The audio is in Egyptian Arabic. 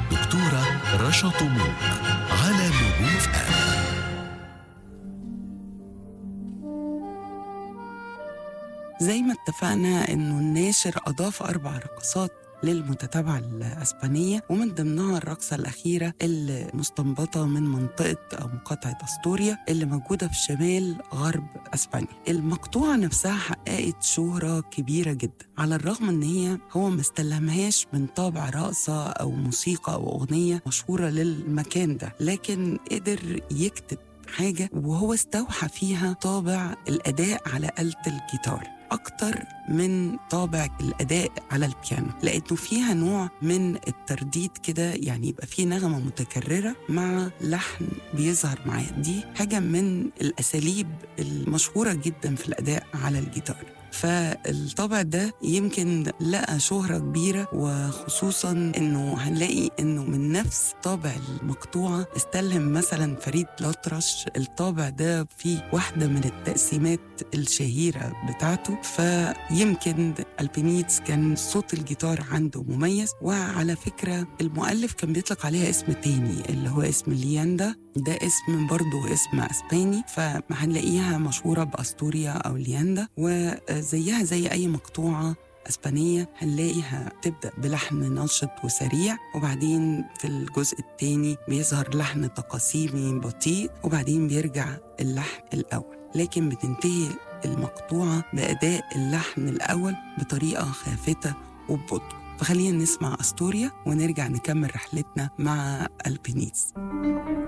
الدكتورة رشا طموح على نجوم اف ام زي ما اتفقنا انه الناشر اضاف اربع رقصات للمتتابعة الأسبانية ومن ضمنها الرقصة الأخيرة اللي مستنبطة من منطقة أو مقاطعة أستوريا اللي موجودة في شمال غرب أسبانيا المقطوعة نفسها حققت شهرة كبيرة جدا على الرغم أن هي هو ما استلهمهاش من طابع رقصة أو موسيقى أو أغنية مشهورة للمكان ده لكن قدر يكتب حاجة وهو استوحى فيها طابع الأداء على آلة الجيتار أكتر من طابع الأداء على البيانو لأنه فيها نوع من الترديد كده يعني يبقى فيه نغمة متكررة مع لحن بيظهر معاه دي حاجة من الأساليب المشهورة جدا في الأداء على الجيتار فالطبع ده يمكن لقى شهرة كبيرة وخصوصا انه هنلاقي انه من نفس طابع المقطوعة استلهم مثلا فريد الأطرش الطابع ده فيه واحدة من التقسيمات الشهيرة بتاعته فيمكن البينيتس كان صوت الجيتار عنده مميز وعلى فكرة المؤلف كان بيطلق عليها اسم تاني اللي هو اسم لياندا ده اسم برضه اسم اسباني فهنلاقيها مشهورة بأستوريا أو لياندا وزيها زي أي مقطوعة اسبانيه هنلاقيها تبدا بلحن نشط وسريع وبعدين في الجزء الثاني بيظهر لحن تقاسيمي بطيء وبعدين بيرجع اللحن الاول لكن بتنتهي المقطوعه باداء اللحن الاول بطريقه خافته وببطء فخلينا نسمع استوريا ونرجع نكمل رحلتنا مع البينيز